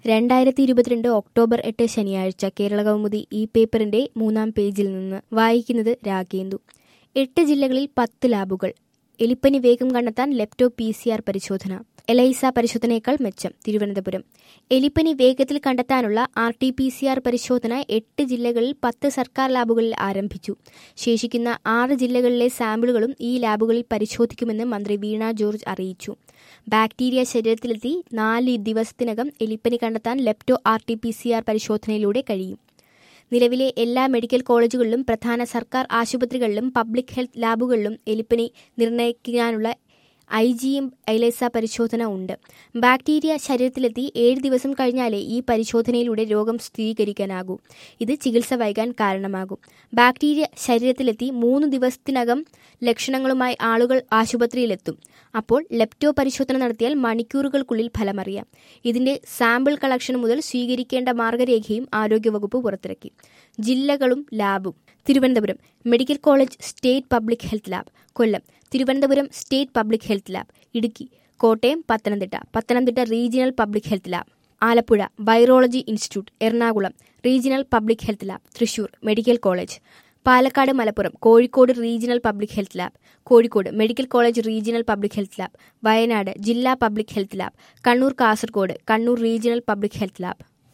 രണ്ടായിരത്തി ഇരുപത്തിരണ്ട് ഒക്ടോബർ എട്ട് ശനിയാഴ്ച കേരള കൗമുദി ഈ പേപ്പറിന്റെ മൂന്നാം പേജിൽ നിന്ന് വായിക്കുന്നത് രാഗേന്ദു എട്ട് ജില്ലകളിൽ പത്ത് ലാബുകൾ എലിപ്പനി വേഗം കണ്ടെത്താൻ ലെപ്റ്റോ പി സി ആർ പരിശോധന എലൈസ പരിശോധനയേക്കാൾ മെച്ചം തിരുവനന്തപുരം എലിപ്പനി വേഗത്തിൽ കണ്ടെത്താനുള്ള R T P C R പരിശോധന എട്ട് ജില്ലകളിൽ പത്ത് സർക്കാർ ലാബുകളിൽ ആരംഭിച്ചു ശേഷിക്കുന്ന ആറ് ജില്ലകളിലെ സാമ്പിളുകളും ഈ ലാബുകളിൽ പരിശോധിക്കുമെന്ന് മന്ത്രി വീണ ജോർജ് അറിയിച്ചു ബാക്ടീരിയ ശരീരത്തിലെത്തി നാല് ദിവസത്തിനകം എലിപ്പനി കണ്ടെത്താൻ lepto R T P C R പരിശോധനയിലൂടെ കഴിയും നിലവിലെ എല്ലാ മെഡിക്കൽ കോളേജുകളിലും പ്രധാന സർക്കാർ ആശുപത്രികളിലും പബ്ലിക് ഹെൽത്ത് ലാബുകളിലും എലിപ്പനി നിർണ്ണയിക്കാനുള്ള ഐ ജി എം ഐലൈസ പരിശോധന ഉണ്ട് ബാക്ടീരിയ ശരീരത്തിലെത്തി ഏഴ് ദിവസം കഴിഞ്ഞാലേ ഈ പരിശോധനയിലൂടെ രോഗം സ്ഥിരീകരിക്കാനാകൂ ഇത് ചികിത്സ വൈകാൻ കാരണമാകും ബാക്ടീരിയ ശരീരത്തിലെത്തി മൂന്ന് ദിവസത്തിനകം ലക്ഷണങ്ങളുമായി ആളുകൾ ആശുപത്രിയിലെത്തും അപ്പോൾ ലെപ്റ്റോ പരിശോധന നടത്തിയാൽ മണിക്കൂറുകൾക്കുള്ളിൽ ഫലമറിയാം ഇതിന്റെ സാമ്പിൾ കളക്ഷൻ മുതൽ സ്വീകരിക്കേണ്ട മാർഗരേഖയും ആരോഗ്യവകുപ്പ് പുറത്തിറക്കി ജില്ലകളും ലാബും Thiruvananthapuram medical college state public health lab Kollam Thiruvananthapuram state public health lab Idukki Kottayam Pathanamthitta Pathanamthitta regional public health lab Alappuzha virology institute Ernakulam regional public health lab Thrissur medical college Palakkad Malappuram Kozhikode regional public health lab Kozhikode medical college regional public health lab Wayanad ജില്ലാ public health lab Kannur Kasaragod Kannur regional public health lab